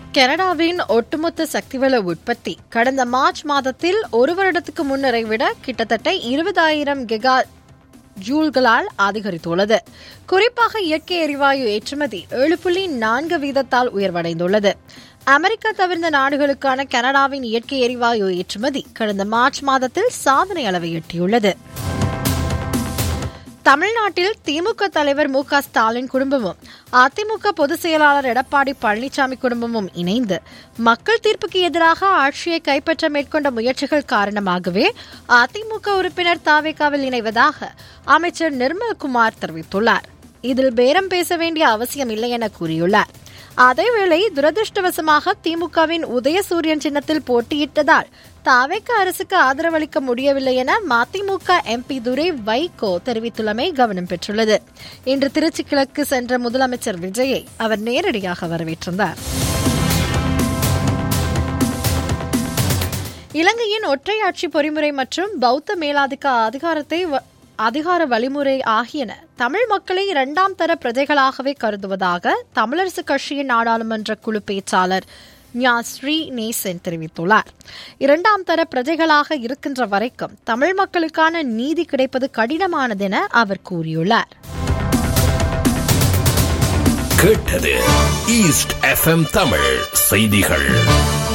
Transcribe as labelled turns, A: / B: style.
A: கனடாவின் ஒட்டுமொத்த சக்திவள உற்பத்தி கடந்த மார்ச் மாதத்தில் ஒரு வருடத்துக்கு முன்னரை விட கிட்டத்தட்ட இருபதாயிரம் கெகா ஜூல்களால் அதிகரித்துள்ளது குறிப்பாக இயற்கை எரிவாயு ஏற்றுமதி ஏழு புள்ளி நான்கு வீதத்தால் உயர்வடைந்துள்ளது அமெரிக்கா தவிர்ந்த நாடுகளுக்கான கனடாவின் இயற்கை எரிவாயு ஏற்றுமதி கடந்த மார்ச் மாதத்தில் சாதனை அளவை எட்டியுள்ளது தமிழ்நாட்டில் திமுக தலைவர் மு க ஸ்டாலின் குடும்பமும் அதிமுக பொதுச் செயலாளர் எடப்பாடி பழனிசாமி குடும்பமும் இணைந்து மக்கள் தீர்ப்புக்கு எதிராக ஆட்சியை கைப்பற்ற மேற்கொண்ட முயற்சிகள் காரணமாகவே அதிமுக உறுப்பினர் தாவேகாவில் இணைவதாக அமைச்சர் நிர்மல்குமார் தெரிவித்துள்ளார் இதில் பேரம் பேச வேண்டிய அவசியம் இல்லை என கூறியுள்ளார் அதேவேளை துரதிருஷ்டவசமாக திமுகவின் உதயசூரியன் சின்னத்தில் போட்டியிட்டதால் தாவேக்க அரசுக்கு ஆதரவளிக்க முடியவில்லை என மதிமுக எம்பி துரை வைகோ தெரிவித்துள்ளமை கவனம் பெற்றுள்ளது இன்று திருச்சி கிழக்கு சென்ற முதலமைச்சர் விஜயை அவர் நேரடியாக வரவேற்றிருந்தார் இலங்கையின் ஒற்றையாட்சி பொறிமுறை மற்றும் பௌத்த மேலாதிக்க அதிகாரத்தை அதிகார வழிமுறை ஆகியன தமிழ் மக்களை இரண்டாம் தர பிரஜைகளாகவே கருதுவதாக தமிழரசு கட்சியின் நாடாளுமன்ற குழு பேச்சாளர் ஞா ஸ்ரீ நேசன் தெரிவித்துள்ளார் இரண்டாம் தர பிரஜைகளாக இருக்கின்ற வரைக்கும் தமிழ் மக்களுக்கான நீதி கிடைப்பது கடினமானதென அவர் கூறியுள்ளார்
B: கேட்டது ஈஸ்ட் எஃப்எம் தமிழ் செய்திகள்